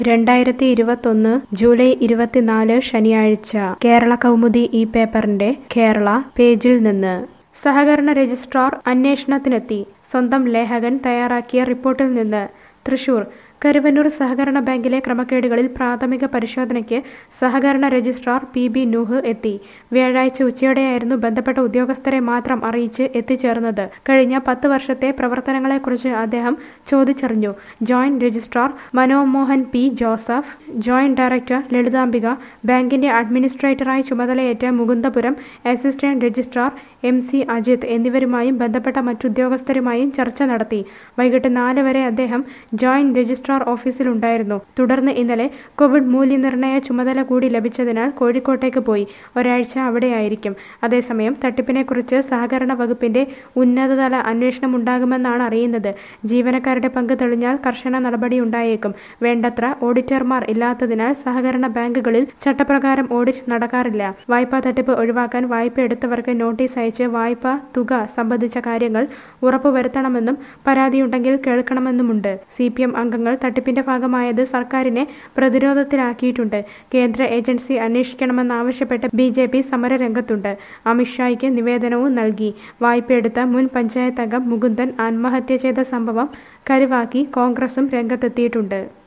രണ്ടായിരത്തി ഇരുപത്തൊന്ന് ജൂലൈ ഇരുപത്തിനാല് ശനിയാഴ്ച കേരള കൗമുദി ഈ പേപ്പറിന്റെ കേരള പേജിൽ നിന്ന് സഹകരണ രജിസ്ട്രാർ അന്വേഷണത്തിനെത്തി സ്വന്തം ലേഖകൻ തയ്യാറാക്കിയ റിപ്പോർട്ടിൽ നിന്ന് തൃശൂർ കരുവന്നൂർ സഹകരണ ബാങ്കിലെ ക്രമക്കേടുകളിൽ പ്രാഥമിക പരിശോധനയ്ക്ക് സഹകരണ രജിസ്ട്രാർ പി ബി നൂഹ് എത്തി വ്യാഴാഴ്ച ഉച്ചയോടെയായിരുന്നു ബന്ധപ്പെട്ട ഉദ്യോഗസ്ഥരെ മാത്രം അറിയിച്ച് എത്തിച്ചേർന്നത് കഴിഞ്ഞ പത്ത് വർഷത്തെ പ്രവർത്തനങ്ങളെക്കുറിച്ച് അദ്ദേഹം ചോദിച്ചറിഞ്ഞു joint registrar Manomohan P Joseph joint director Lalithambika ബാങ്കിന്റെ അഡ്മിനിസ്ട്രേറ്ററായി ചുമതലയേറ്റ Mukundapuram assistant registrar M C Ajith എന്നിവരുമായും ബന്ധപ്പെട്ട മറ്റുദ്യോഗസ്ഥരുമായും ചർച്ച നടത്തി വൈകിട്ട് നാല് വരെ അദ്ദേഹം ജോയിന്റ് രജിസ്ട്രാർ ഓഫീസിലുണ്ടായിരുന്നു തുടർന്ന് ഇന്നലെ കോവിഡ് മൂല്യനിർണ്ണയ ചുമതല കൂടി ലഭിച്ചതിനാൽ കോഴിക്കോട്ടേക്ക് പോയി ഒരാഴ്ച അവിടെയായിരിക്കും അതേസമയം തട്ടിപ്പിനെക്കുറിച്ച് സഹകരണ വകുപ്പിന്റെ ഉന്നതതല അന്വേഷണം ഉണ്ടാകുമെന്നാണ് അറിയുന്നത് ജീവനക്കാരുടെ പങ്ക് തെളിഞ്ഞാൽ കർശന നടപടിയുണ്ടായേക്കും വേണ്ടത്ര ഓഡിറ്റർമാർ ഇല്ലാത്തതിനാൽ സഹകരണ ബാങ്കുകളിൽ ചട്ടപ്രകാരം ഓഡിറ്റ് നടക്കാറില്ല വായ്പാ തട്ടിപ്പ് ഒഴിവാക്കാൻ വായ്പ എടുത്തവർക്ക് നോട്ടീസ് അയച്ച് വായ്പ തുക സംബന്ധിച്ച കാര്യങ്ങൾ ഉറപ്പുവരുത്തണമെന്നും പരാതിയുണ്ടെങ്കിൽ കേൾക്കണമെന്നുമുണ്ട് സി പി എം അംഗങ്ങൾ തട്ടിപ്പിന്റെ ഭാഗമായത് സർക്കാരിനെ പ്രതിരോധത്തിലാക്കിയിട്ടുണ്ട് കേന്ദ്ര ഏജൻസി അന്വേഷിക്കണമെന്നാവശ്യപ്പെട്ട് ബി ജെ പി സമരരംഗത്തുണ്ട് അമിത്ഷായ്ക്ക് നിവേദനവും നൽകി വായ്പയെടുത്ത മുൻ പഞ്ചായത്ത് അംഗം മുകുന്ദൻ ആത്മഹത്യ ചെയ്ത സംഭവം കരുവാക്കി കോൺഗ്രസും രംഗത്തെത്തിയിട്ടുണ്ട്